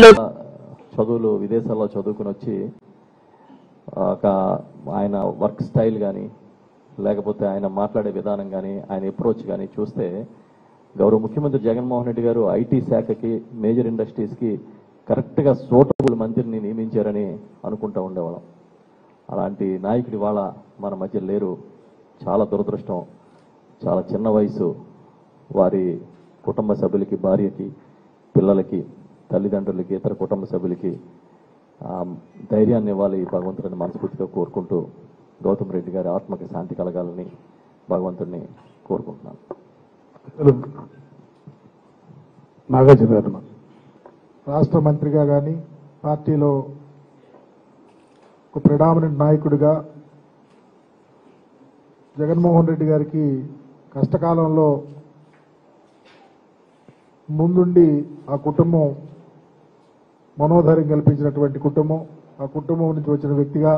లో చదువులు విదేశాల్లో చదువుకుని వచ్చి ఒక ఆయన వర్క్ స్టైల్ కానీ లేకపోతే ఆయన మాట్లాడే విధానం కానీ ఆయన అప్రోచ్ కానీ చూస్తే గౌరవ ముఖ్యమంత్రి జగన్మోహన్ రెడ్డి గారు ఐటీ శాఖకి మేజర్ ఇండస్ట్రీస్కి కరెక్ట్గా సూటబుల్ మంత్రిని నియమించారని అనుకుంటూ ఉండేవాళ్ళం అలాంటి నాయకుడి వాళ్ళ మన మధ్య లేరు చాలా దురదృష్టం చాలా చిన్న వయసు వారి కుటుంబ సభ్యులకి భార్యకి పిల్లలకి తల్లిదండ్రులకి ఇతర కుటుంబ సభ్యులకి ఆ, ధైర్యాన్ని ఇవ్వాలి భగవంతుడిని మనస్ఫూర్తిగా కోరుకుంటూ గౌతమ్ రెడ్డి గారి ఆత్మకి శాంతి కలగాలని భగవంతుడిని కోరుకుంటున్నాను నాగార్జున గారు రాష్ట్ర మంత్రిగా కానీ పార్టీలో ఒక ప్రిడామినెంట్ నాయకుడిగా జగన్మోహన్ రెడ్డి గారికి కష్టకాలంలో ముందుండి ఆ కుటుంబం మనోధైర్యం కల్పించినటువంటి కుటుంబం ఆ కుటుంబం నుంచి వచ్చిన వ్యక్తిగా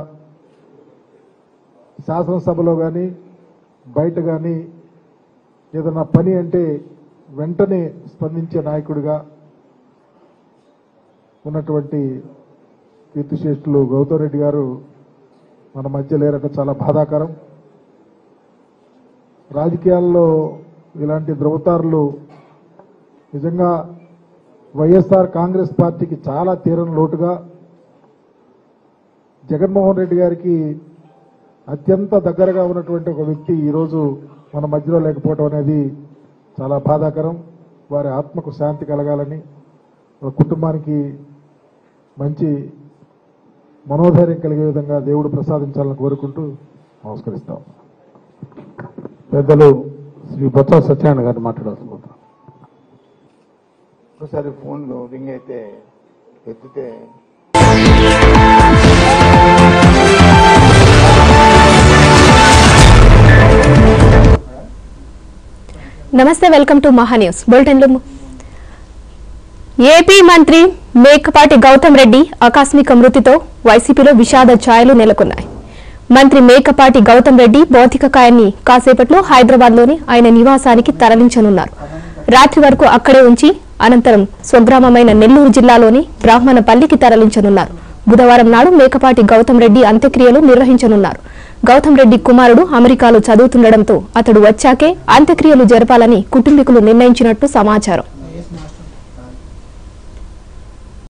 శాసనసభలో కానీ బయట కానీ ఏదైనా పని అంటే వెంటనే స్పందించే నాయకుడిగా ఉన్నటువంటి కీర్తిశేషులు గౌతమ్ రెడ్డి గారు మన మధ్య లేరట చాలా బాధాకరం రాజకీయాల్లో ఇలాంటి ధృవతారులు నిజంగా వైఎస్ఆర్ కాంగ్రెస్ పార్టీకి చాలా తీరని లోటుగా జగన్మోహన్ రెడ్డి గారికి అత్యంత దగ్గరగా ఉన్నటువంటి ఒక వ్యక్తి ఈరోజు మన మధ్యలో లేకపోవడం అనేది చాలా బాధాకరం వారి ఆత్మకు శాంతి కలగాలని వాళ్ళ కుటుంబానికి మంచి మనోధైర్యం కలిగే విధంగా దేవుడు ప్రసాదించాలని కోరుకుంటూ నమస్కరిస్తాం పెద్దలు శ్రీ బొత్స సత్యనారాయణ గారు మాట్లాడాల్సి కోరుతున్నాను. ఒకసారి ఫోన్లో రింగ్ అయితే ఎత్తితే నమస్తే వెల్కమ్ టు మహా న్యూస్ బులెటిన్లు ఏపీ మంత్రి మేకపాటి గౌతమ్ రెడ్డి ఆకస్మిక మృతితో వైసీపీలో విషాద ఛాయలు నెలకొన్నాయి మంత్రి మేకపాటి గౌతమ్ రెడ్డి భౌతిక కాయాన్ని కాసేపట్లో హైదరాబాద్లోని ఆయన నివాసానికి తరలించనున్నారు రాత్రి వరకు అక్కడే ఉంచి అనంతరం స్వగ్రామమైన నెల్లూరు జిల్లాలోని బ్రాహ్మణపల్లికి తరలించనున్నారు బుధవారం నాడు మేకపాటి గౌతమ్ రెడ్డి అంత్యక్రియలు నిర్వహించనున్నారు గౌతమ్ రెడ్డి కుమారుడు అమెరికాలో చదువుతుండటంతో అతడు వచ్చాకే అంత్యక్రియలు జరపాలని కుటుంబీకులు నిర్ణయించినట్టు సమాచారం